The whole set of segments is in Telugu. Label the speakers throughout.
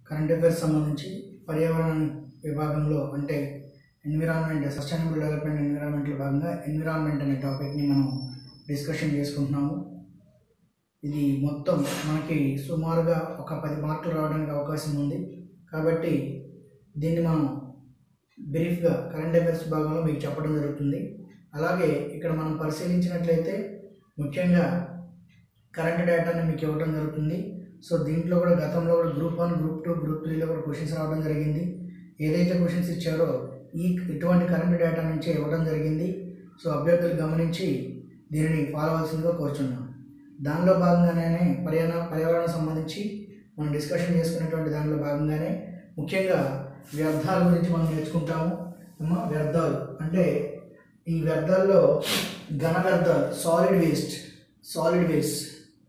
Speaker 1: కరెంట్ అఫైర్స్ సంబంధించి పర్యావరణ విభాగంలో అంటే ఎన్విరాన్మెంట్ సస్టైనబుల్ డెవలప్మెంట్ ఎన్విరాన్మెంట్లో భాగంగా ఎన్విరాన్మెంట్ అనే టాపిక్ని మనం డిస్కషన్ చేసుకుంటున్నాము ఇది మొత్తం మనకి సుమారుగా ఒక పది మార్కులు రావడానికి అవకాశం ఉంది కాబట్టి దీన్ని మనం బ్రీఫ్గా కరెంట్ అఫైర్స్ భాగంలో మీకు చెప్పడం జరుగుతుంది అలాగే ఇక్కడ మనం పరిశీలించినట్లయితే ముఖ్యంగా కరెంట్ డేటాని మీకు ఇవ్వడం జరుగుతుంది సో దీంట్లో కూడా గతంలో కూడా group one group two group త్రీలో కూడా క్వశ్చన్స్ రావడం జరిగింది ఏదైతే క్వశ్చన్స్ ఇచ్చారో ఈ ఇటువంటి కరెంట్ డేటా నుంచే ఇవ్వడం జరిగింది సో అభ్యర్థులు గమనించి దీనిని ఫాలో అవ్వాల్సిందిగా కోరుచున్నాం దానిలో భాగంగానే పర్యావరణ పర్యావరణం సంబంధించి మనం డిస్కషన్ చేసుకునేటువంటి దానిలో భాగంగానే ముఖ్యంగా వ్యర్థాల గురించి మనం నేర్చుకుంటాము అమ్మా వ్యర్థాలు అంటే ఈ వ్యర్థాల్లో ఘన వ్యర్థాలు సాలిడ్ వేస్ట్ సాలిడ్ వేస్ట్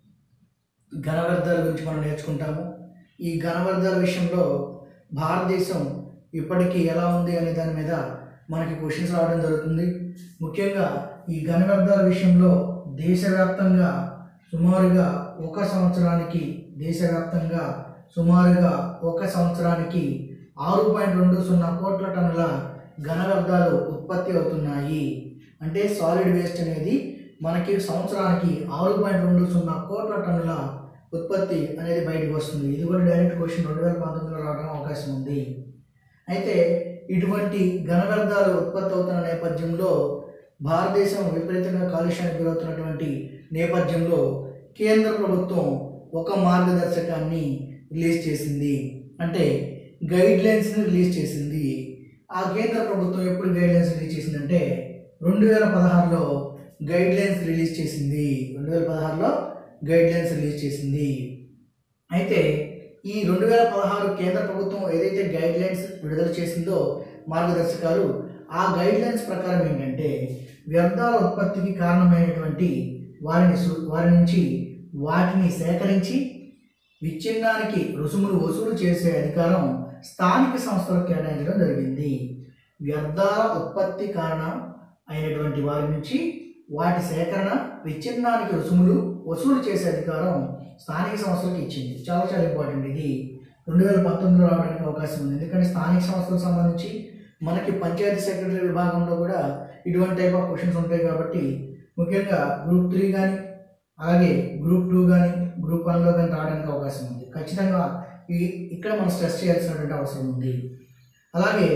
Speaker 1: ఘన వ్యర్థాల గురించి మనం నేర్చుకుంటాము ఈ ఘన వ్యర్థాల విషయంలో భారతదేశం ఇప్పటికీ ఎలా ఉంది అనే దాని మీద మనకి క్వశ్చన్స్ రావడం జరుగుతుంది ముఖ్యంగా ఈ ఘన వ్యర్థాల విషయంలో దేశవ్యాప్తంగా సుమారుగా ఒక సంవత్సరానికి దేశవ్యాప్తంగా సుమారుగా ఒక సంవత్సరానికి ఆరు పాయింట్ రెండు సున్నా కోట్ల టన్నుల ఘన వ్యర్థాలు ఉత్పత్తి అవుతున్నాయి అంటే సాలిడ్ వేస్ట్ అనేది మనకి సంవత్సరానికి ఆరు పాయింట్ రెండు సున్నా కోట్ల టన్నుల ఉత్పత్తి అనేది బయటకు వస్తుంది ఇది కూడా డైరెక్ట్ క్వశ్చన్ రెండు వేల పంతొమ్మిదిలో రావడం అవకాశం ఉంది అయితే ఇటువంటి ఘన వ్యర్థాలు ఉత్పత్తి అవుతున్న నేపథ్యంలో భారతదేశం విపరీతంగా కాలుష్యానికి గురవుతున్నటువంటి నేపథ్యంలో కేంద్ర ప్రభుత్వం ఒక మార్గదర్శకాన్ని రిలీజ్ చేసింది అంటే గైడ్ లైన్స్ని రిలీజ్ చేసింది ఆ కేంద్ర ప్రభుత్వం ఎప్పుడు గైడ్ లైన్స్ రిలీజ్ చేసిందంటే రెండు వేల పదహారులో గైడ్ లైన్స్ రిలీజ్ చేసింది రెండు వేల పదహారులో గైడ్ లైన్స్ రిలీజ్ చేసింది అయితే ఈ రెండు వేల పదహారు కేంద్ర ప్రభుత్వం ఏదైతే గైడ్ లైన్స్ విడుదల చేసిందో మార్గదర్శకాలు ఆ గైడ్ లైన్స్ ప్రకారం ఏంటంటే వ్యర్థాల ఉత్పత్తికి కారణమైనటువంటి వారిని సు- వారి నుంచి వాటిని సేకరించి విచ్ఛిన్నానికి రుసుములు వసూలు చేసే అధికారం స్థానిక సంస్థలకు కేటాయించడం జరిగింది వ్యర్థాల ఉత్పత్తి కారణం అయినటువంటి వారి నుంచి వాటి సేకరణ విచ్ఛిన్నానికి రుసుములు వసూలు చేసే అధికారం స్థానిక సంస్థలకు ఇచ్చింది చాలా చాలా ఇంపార్టెంట్ ఇది రెండు వేల పంతొమ్మిదిలో రావడానికి అవకాశం ఉంది ఎందుకంటే స్థానిక సంస్థలకు సంబంధించి మనకి పంచాయతీ సెక్రటరీ విభాగంలో కూడా ఇటువంటి టైప్ ఆఫ్ క్వశ్చన్స్ ఉంటాయి కాబట్టి ముఖ్యంగా గ్రూప్ త్రీ కానీ అలాగే గ్రూప్ టూ కానీ గ్రూప్ వన్లో కానీ రావడానికి అవకాశం ఉంది ఖచ్చితంగా ఈ ఇక్కడ మనం స్ట్రెస్ చేయాల్సినటువంటి అవసరం ఉంది అలాగే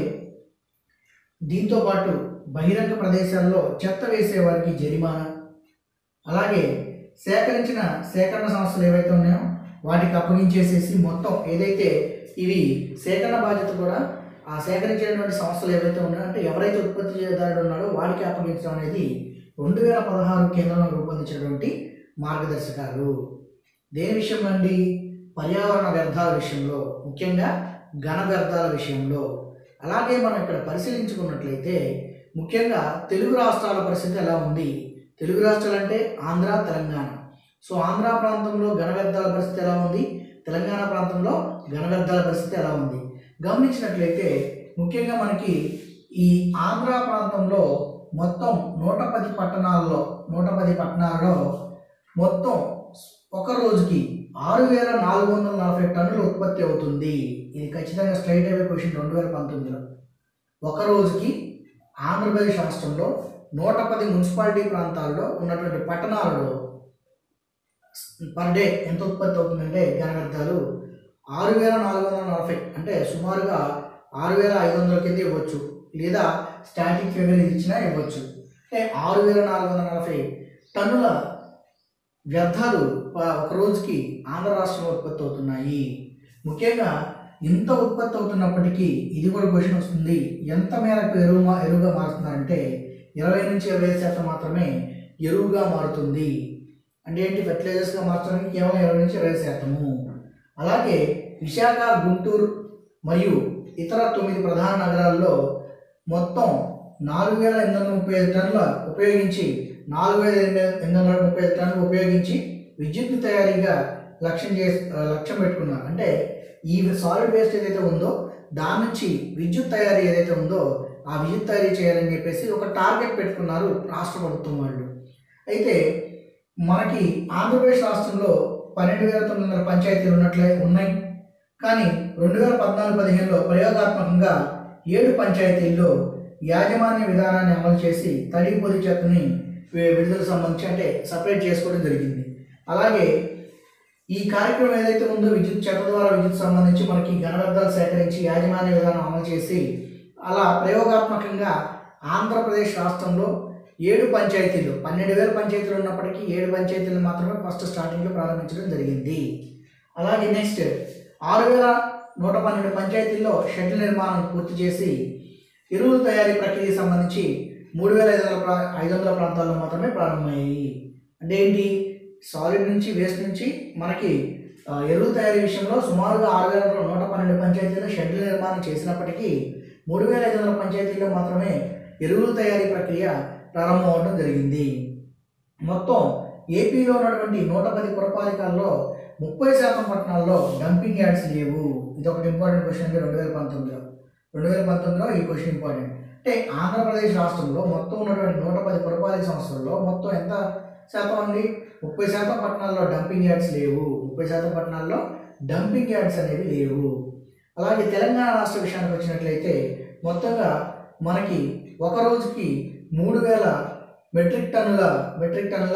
Speaker 1: దీంతో పాటు బహిరంగ ప్రదేశాల్లో చెత్త వేసే వారికి జరిమానా అలాగే సేకరించిన సేకరణ సంస్థలు ఏవైతే ఉన్నాయో వాటికి అప్పగించేసేసి మొత్తం ఏదైతే ఇవి సేకరణ బాధ్యత కూడా ఆ సేకరించేటువంటి సంస్థలు ఏవైతే ఉన్నాయో అంటే ఎవరైతే ఉత్పత్తి చేయదారుడు ఉన్నాడో వాడికి అప్పగించడం అనేది రెండు వేల పదహారు కేంద్రంలో రూపొందించినటువంటి మార్గదర్శకాలు దేని విషయం అండి పర్యావరణ వ్యర్థాల విషయంలో ముఖ్యంగా ఘన వ్యర్థాల విషయంలో అలాగే మనం ఇక్కడ పరిశీలించుకున్నట్లయితే ముఖ్యంగా తెలుగు రాష్ట్రాల పరిస్థితి ఎలా ఉంది తెలుగు రాష్ట్రాలు అంటే ఆంధ్ర తెలంగాణ సో ఆంధ్ర ప్రాంతంలో ఘన వ్యర్థాల పరిస్థితి ఎలా ఉంది తెలంగాణ ప్రాంతంలో ఘన వ్యర్థాల పరిస్థితి ఎలా ఉంది గమనించినట్లయితే ముఖ్యంగా మనకి ఈ ఆంధ్ర ప్రాంతంలో మొత్తం నూట పది పట్టణాల్లో నూట పది పట్టణాల్లో మొత్తం ఒక రోజుకి ఆరు వేల నాలుగు వందల నలభై టన్నులు ఉత్పత్తి అవుతుంది ఇది ఖచ్చితంగా స్ట్రైట్ అవే క్వశ్చన్ రెండు వేల పంతొమ్మిదిలో ఒక రోజుకి ఆంధ్రప్రదేశ్ రాష్ట్రంలో నూట పది మున్సిపాలిటీ ప్రాంతాల్లో ఉన్నటువంటి పట్టణాలలో పర్ డే ఎంత ఉత్పత్తి అవుతుందంటే ఘన వ్యర్థాలు ఆరు వేల నాలుగు వందల నలభై అంటే సుమారుగా ఆరు వేల ఐదు వందల కింద ఇవ్వచ్చు లేదా స్టాటిక్ ఫిగర్ ఇచ్చినా ఇవ్వచ్చు అంటే ఆరు వేల నాలుగు వందల నలభై టన్నుల వ్యర్థాలు ప- ఒక రోజుకి ఆంధ్ర రాష్ట్రంలో ఉత్పత్తి అవుతున్నాయి ముఖ్యంగా ఇంత ఉత్పత్తి అవుతున్నప్పటికీ ఇది కూడా క్వశ్చన్ వస్తుంది ఎంత మేరకు ఎరువు మా ఎరువుగా మారుతున్నారంటే ఇరవై నుంచి ఇరవై ఐదు శాతం మాత్రమే ఎరువుగా మారుతుంది అంటే ఏంటి ఫెర్టిలైజర్స్గా మార్చడానికి కేవలం ఇరవై నుంచి ఇరవై శాతము అలాగే విశాఖ గుంటూరు మరియు ఇతర తొమ్మిది ప్రధాన నగరాల్లో మొత్తం నాలుగు వేల ఎనిమిది వందల ముప్పై ఐదు టన్నుల ఉపయోగించి నాలుగు వేల ఎనిమిది వందల ముప్పై ఐదు టన్నులు ఉపయోగించి విద్యుత్ తయారీగా లక్ష్యం చేసి ఆ, లక్ష్యం పెట్టుకున్నారు అంటే ఈ సాలిడ్ వేస్ట్ ఏదైతే ఉందో దాని నుంచి విద్యుత్ తయారీ ఏదైతే ఉందో ఆ విద్యుత్ తయారీ చేయాలని చెప్పేసి ఒక టార్గెట్ పెట్టుకున్నారు రాష్ట్ర ప్రభుత్వం వాళ్ళు అయితే మనకి ఆంధ్రప్రదేశ్ రాష్ట్రంలో పన్నెండు వేల తొమ్మిది వందల పంచాయతీలు ఉన్నట్లే ఉన్నాయి కానీ రెండు వేల పద్నాలుగు పదిహేనులో ప్రయోగాత్మకంగా ఏడు పంచాయతీల్లో యాజమాన్య విధానాన్ని అమలు చేసి తడి పొడి చెత్తని వి- విడుదల సంబంధించి అంటే సపరేట్ చేసుకోవడం జరిగింది అలాగే ఈ కార్యక్రమం ఏదైతే ఉందో విద్యుత్ చెత్త ద్వారా విద్యుత్ సంబంధించి మనకి ఘన వ్యర్థాలు సేకరించి యాజమాన్య విధానం అమలు చేసి అలా ప్రయోగాత్మకంగా ఆంధ్రప్రదేశ్ రాష్ట్రంలో ఏడు పంచాయతీలు పన్నెండు వేల పంచాయతీలు ఉన్నప్పటికీ ఏడు పంచాయతీలు మాత్రమే ఫస్ట్ స్టార్టింగ్లో ప్రారంభించడం జరిగింది అలాగే నెక్స్ట్ ఆరు వేల నూట పన్నెండు పంచాయతీల్లో షెడ్ల నిర్మాణం పూర్తి చేసి ఎరువుల తయారీ ప్రక్రియకి సంబంధించి మూడు వేల ఐదు వందల ప్రా- ఐదు వందల ప్రాంతాల్లో మాత్రమే ప్రారంభమయ్యాయి అంటే ఏంటి సాలిడ్ నుంచి వేస్ట్ నుంచి మనకి ఆ, ఎరువుల తయారీ విషయంలో సుమారుగా ఆరు వేల నూట పన్నెండు పంచాయతీల్లో షెడ్ల నిర్మాణం చేసినప్పటికీ మూడు వేల ఐదు వందల పంచాయతీల్లో మాత్రమే ఎరువుల తయారీ ప్రక్రియ ప్రారంభం అవడం జరిగింది మొత్తం ఏపీలో ఉన్నటువంటి నూట పది పురపాలికల్లో ముప్పై శాతం పట్టణాల్లో డంపింగ్ యార్డ్స్ లేవు ఇది ఒకటి ఇంపార్టెంట్ క్వశ్చన్ రెండు వేల పంతొమ్మిదిలో రెండు వేల పంతొమ్మిదిలో ఈ క్వశ్చన్ ఇంపార్టెంట్ అంటే ఆంధ్రప్రదేశ్ రాష్ట్రంలో మొత్తం ఉన్నటువంటి నూట పది పురపాలిక సంస్థల్లో మొత్తం ఎంత శాతం అండి ముప్పై శాతం పట్టణాల్లో డంపింగ్ యార్డ్స్ లేవు ముప్పై శాతం పట్టణాల్లో డంపింగ్ యార్డ్స్ అనేవి లేవు అలాగే తెలంగాణ రాష్ట్ర విషయానికి వచ్చినట్లయితే మొత్తంగా మనకి ఒక రోజుకి మూడు వేల మెట్రిక్ టన్నుల మెట్రిక్ టన్నుల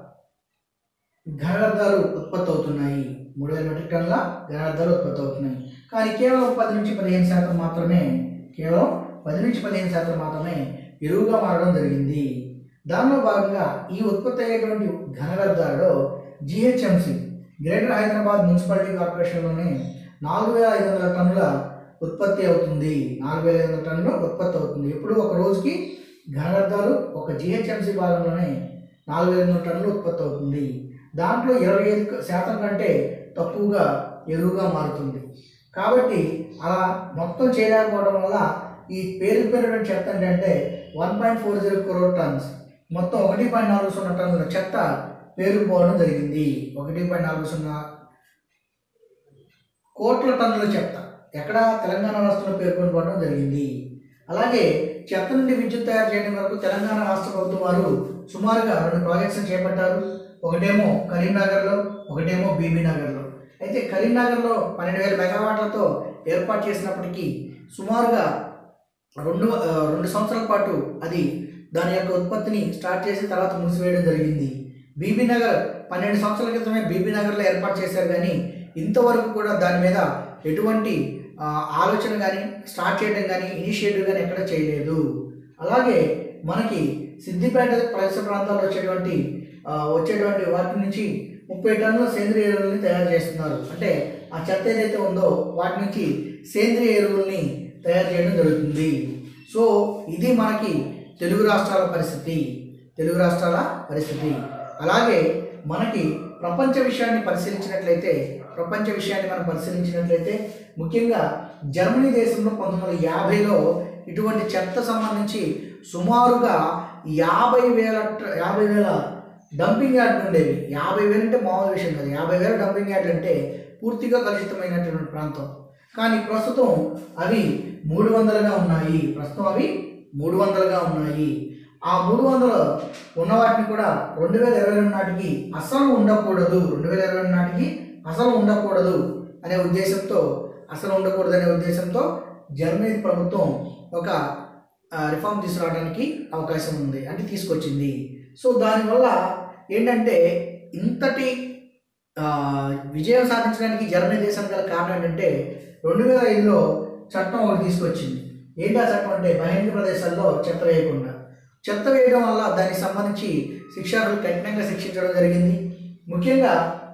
Speaker 1: ఘనవ్యర్థాలు ఉత్పత్తి అవుతున్నాయి మూడు వేల మెట్రిక్ టన్నుల ఘనవ్యర్థాలు ఉత్పత్తి అవుతున్నాయి కానీ కేవలం పది నుంచి పదిహేను శాతం మాత్రమే కేవలం పది నుంచి పదిహేను శాతం మాత్రమే ఎరువుగా మారడం జరిగింది దానిలో భాగంగా ఈ ఉత్పత్తి అయ్యేటువంటి ఘన వ్యర్థాలలో జిహెచ్ఎంసి గ్రేటర్ హైదరాబాద్ మున్సిపాలిటీ కార్పొరేషన్లోనే నాలుగు వేల ఐదు వందల టన్నుల ఉత్పత్తి అవుతుంది నాలుగు వేల ఐదు వందల టన్నుల ఉత్పత్తి అవుతుంది ఎప్పుడు ఒక రోజుకి ఘన వ్యర్థాలు ఒక జిహెచ్ఎంసి భాగంలోనే నాలుగు వేల ఐదు వందల టన్నులు ఉత్పత్తి అవుతుంది దాంట్లో ఇరవై ఐదు శాతం కంటే తక్కువగా ఎరువుగా మారుతుంది కాబట్టి అలా మొత్తం చేయలేకపోవడం వల్ల ఈ పేరుకుపోయినటువంటి చెత్త ఏంటంటే one point four zero crore tons మొత్తం ఒకటి పాయింట్ నాలుగు సున్నా టన్నుల చెత్త పేరుకుపోవడం జరిగింది ఒకటి పాయింట్ నాలుగు సున్నా కోట్ల టన్నుల చెత్త ఎక్కడ తెలంగాణ రాష్ట్రంలో పేర్కొని పోవడం జరిగింది అలాగే చెత్త నుండి విద్యుత్ తయారు చేయడం వరకు తెలంగాణ రాష్ట్ర ప్రభుత్వం వారు సుమారుగా రెండు ప్రాజెక్ట్స్ చేపట్టారు ఒకటేమో కరీంనగర్లో ఒకటేమో బీబీ నగర్లో అయితే కరీంనగర్లో పన్నెండు వేల మెగావాట్లతో ఏర్పాటు చేసినప్పటికీ సుమారుగా రెండు ఆ, రెండు సంవత్సరాల పాటు అది దాని యొక్క ఉత్పత్తిని స్టార్ట్ చేసి తర్వాత మూసివేయడం జరిగింది బీబీ నగర్ పన్నెండు సంవత్సరాల క్రితమే బీబీ నగర్లో ఏర్పాటు చేశారు కానీ ఇంతవరకు కూడా దాని మీద ఎటువంటి ఆ, ఆలోచన కానీ స్టార్ట్ చేయడం కానీ ఇనిషియేటివ్ కానీ ఎక్కడ చేయలేదు అలాగే మనకి సిద్దిపేట పరిసర ప్రాంతాల్లో వచ్చేటువంటి ఆ, వచ్చేటువంటి వాటి నుంచి ముప్పై టన్నుల సేంద్రియ ఎరువుల్ని తయారు చేస్తున్నారు అంటే ఆ చెత్త ఏదైతే ఉందో వాటి నుంచి సేంద్రియ ఎరువుల్ని తయారు చేయడం జరుగుతుంది సో ఇది మనకి తెలుగు రాష్ట్రాల పరిస్థితి తెలుగు రాష్ట్రాల పరిస్థితి అలాగే మనకి ప్రపంచ విషయాన్ని పరిశీలించినట్లయితే ప్రపంచ విషయాన్ని మనం పరిశీలించినట్లయితే ముఖ్యంగా జర్మనీ దేశంలో పంతొమ్మిది వందల యాభైలో ఇటువంటి చెత్త సంబంధించి సుమారుగా యాభై వేల ట- యాభై వేల డంపింగ్ యార్డ్లు ఉండేవి యాభై వేలు అంటే మామూలు విషయం కాదు యాభై వేల డంపింగ్ యార్డ్లు అంటే పూర్తిగా కలుషితమైనటువంటి ప్రాంతం కానీ ప్రస్తుతం అవి మూడు వందలుగా ఉన్నాయి ప్రస్తుతం అవి మూడు వందలుగా ఉన్నాయి ఆ మూడు వందలు ఉన్న వాటిని కూడా రెండు వేల ఇరవై రెండు నాటికి అసలు ఉండకూడదు రెండు వేల ఇరవై రెండు నాటికి అసలు ఉండకూడదు అనే ఉద్దేశంతో అసలు ఉండకూడదు అనే ఉద్దేశంతో జర్మనీ ప్రభుత్వం ఒక రిఫార్మ్ తీసుకురావడానికి అవకాశం ఉంది అంటే తీసుకొచ్చింది సో దానివల్ల ఏంటంటే ఇంతటి ఆ, విజయం సాధించడానికి జర్మనీ దేశానికి గల కారణం ఏంటంటే రెండు వేల ఐదులో చట్టం ఒకటి తీసుకొచ్చింది ఏంటి ఆ చట్టం అంటే బహిరంగ ప్రదేశాల్లో చెత్త వేయకుండా చెత్త వేయడం వల్ల దానికి సంబంధించి శిక్షార్హులు కఠినంగా శిక్షించడం జరిగింది ముఖ్యంగా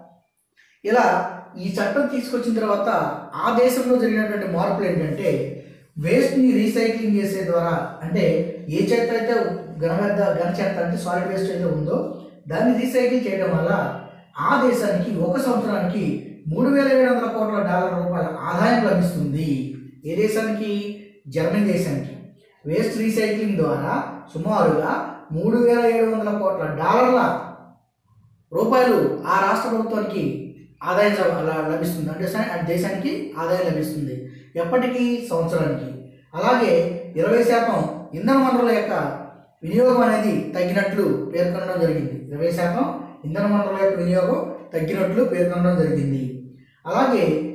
Speaker 1: ఇలా ఈ చట్టం తీసుకొచ్చిన తర్వాత ఆ దేశంలో జరిగినటువంటి మార్పులు ఏంటంటే వేస్ట్ని రీసైక్లింగ్ చేసే ద్వారా అంటే ఏ చెత్త అయితే ఘన వ్యర్థ ఘన చెత్త అంటే సాలిడ్ వేస్ట్ అయితే ఉందో దాన్ని రీసైకిల్ చేయడం వల్ల ఆ దేశానికి ఒక సంవత్సరానికి మూడు వేల ఏడు వందల కోట్ల డాలర్ రూపాయల ఆదాయం లభిస్తుంది ఏ దేశానికి జర్మనీ దేశానికి వేస్ట్ రీసైక్లింగ్ ద్వారా సుమారుగా మూడు వేల ఏడు వందల కోట్ల డాలర్ల రూపాయలు ఆ రాష్ట్ర ప్రభుత్వానికి ఆదాయం ల- ల- లభిస్తుంది అంటే స- ఆ దేశానికి ఆదాయం లభిస్తుంది ఎప్పటికీ సంవత్సరానికి అలాగే ఇరవై శాతం ఇంధన వనరుల యొక్క వినియోగం అనేది తగ్గినట్లు పేర్కొనడం జరిగింది ఇరవై శాతం ఇంధన వనరుల యొక్క వినియోగం తగ్గినట్లు పేర్కొనడం జరిగింది అలాగే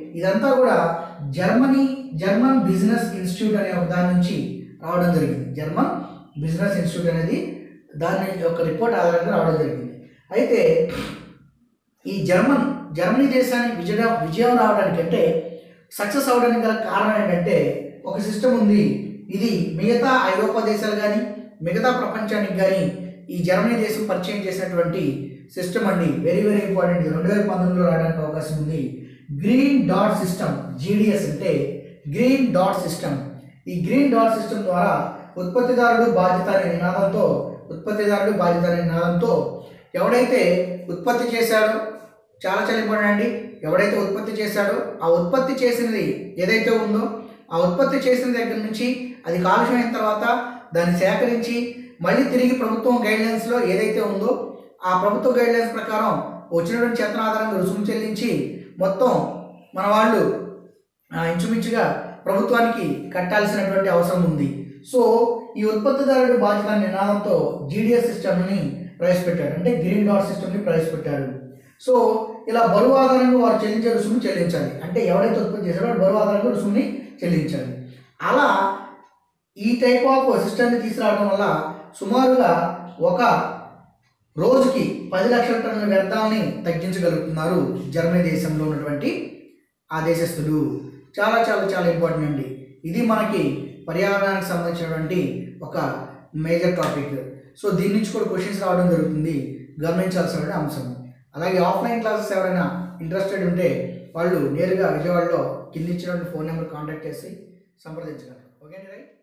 Speaker 1: ఇదంతా కూడా జర్మనీ జర్మన్ బిజినెస్ ఇన్స్టిట్యూట్ అనే ఒక దాని నుంచి రావడం జరిగింది జర్మన్ బిజినెస్ ఇన్స్టిట్యూట్ అనేది దాని యొక్క రిపోర్ట్ ఆధారంగా రావడం జరిగింది అయితే ఈ జర్మన్ జర్మనీ దేశానికి విజయం విజయం రావడానికి అంటే సక్సెస్ అవడానికి గల కారణం ఏంటంటే ఒక సిస్టమ్ ఉంది ఇది మిగతా ఐరోపా దేశాలు కానీ మిగతా ప్రపంచానికి కానీ ఈ జర్మనీ దేశం పరిచయం చేసినటువంటి సిస్టమ్ అండి వెరీ వెరీ ఇంపార్టెంట్ రెండు వేల పంతొమ్మిదిలో రావడానికి అవకాశం ఉంది గ్రీన్ డాట్ సిస్టమ్ జీడిఎస్ అంటే గ్రీన్ డాట్ సిస్టమ్ ఈ గ్రీన్ డాట్ సిస్టమ్ ద్వారా ఉత్పత్తిదారుడు బాధ్యత అనే నినాదంతో ఉత్పత్తిదారుడు బాధ్యత అనే నినాదంతో ఎవడైతే ఉత్పత్తి చేశాడో చాలా చాలా ఇంపార్టెంట్ అండి ఎవడైతే ఉత్పత్తి చేశాడో ఆ ఉత్పత్తి చేసినది ఏదైతే ఉందో ఆ ఉత్పత్తి చేసిన దగ్గర నుంచి అది కాలుష్యం అయిన తర్వాత దాన్ని సేకరించి మళ్ళీ తిరిగి ప్రభుత్వం గైడ్లైన్స్లో ఏదైతే ఉందో ఆ ప్రభుత్వ గైడ్లైన్స్ ప్రకారం వచ్చినటువంటి చెత్తన ఆధారంగా రుసుము చెల్లించి మొత్తం మన వాళ్ళు ఆ, ఇంచుమించుగా ప్రభుత్వానికి కట్టాల్సినటువంటి అవసరం ఉంది సో ఈ ఉత్పత్తిదారుడు బాధ్యత అనే నినాదంతో జీడిఎస్ సిస్టమ్ని ప్రవేశపెట్టాడు అంటే గ్రీన్ డాట్ సిస్టమ్ని ప్రవేశపెట్టాడు సో ఇలా బరువు ఆధారంగా వారు చెల్లించే రుసుము చెల్లించాలి అంటే ఎవరైతే ఉత్పత్తి చేశాడో వాడు బరువు ఆధారంగా రుసుముని చెల్లించాలి అలా ఈ టైప్ ఆఫ్ సిస్టమ్ని తీసుకురావడం వల్ల సుమారుగా ఒక రోజుకి పది లక్షల టన్నుల వ్యర్థాలని తగ్గించగలుగుతున్నారు జర్మనీ దేశంలో ఉన్నటువంటి ఆ దేశస్థుడు చాలా చాలా చాలా ఇంపార్టెంట్ అండి ఇది మనకి పర్యావరణానికి సంబంధించినటువంటి ఒక మేజర్ టాపిక్ సో దీని నుంచి కూడా క్వశ్చన్స్ రావడం జరుగుతుంది గమనించాల్సిన అంశం అలాగే ఆఫ్లైన్ క్లాసెస్ ఎవరైనా ఇంట్రెస్టెడ్ ఉంటే వాళ్ళు నేరుగా విజయవాడలో కింద ఇచ్చినటువంటి ఫోన్ నెంబర్ కాంటాక్ట్ చేసి సంప్రదించగలరు ఓకే రైట్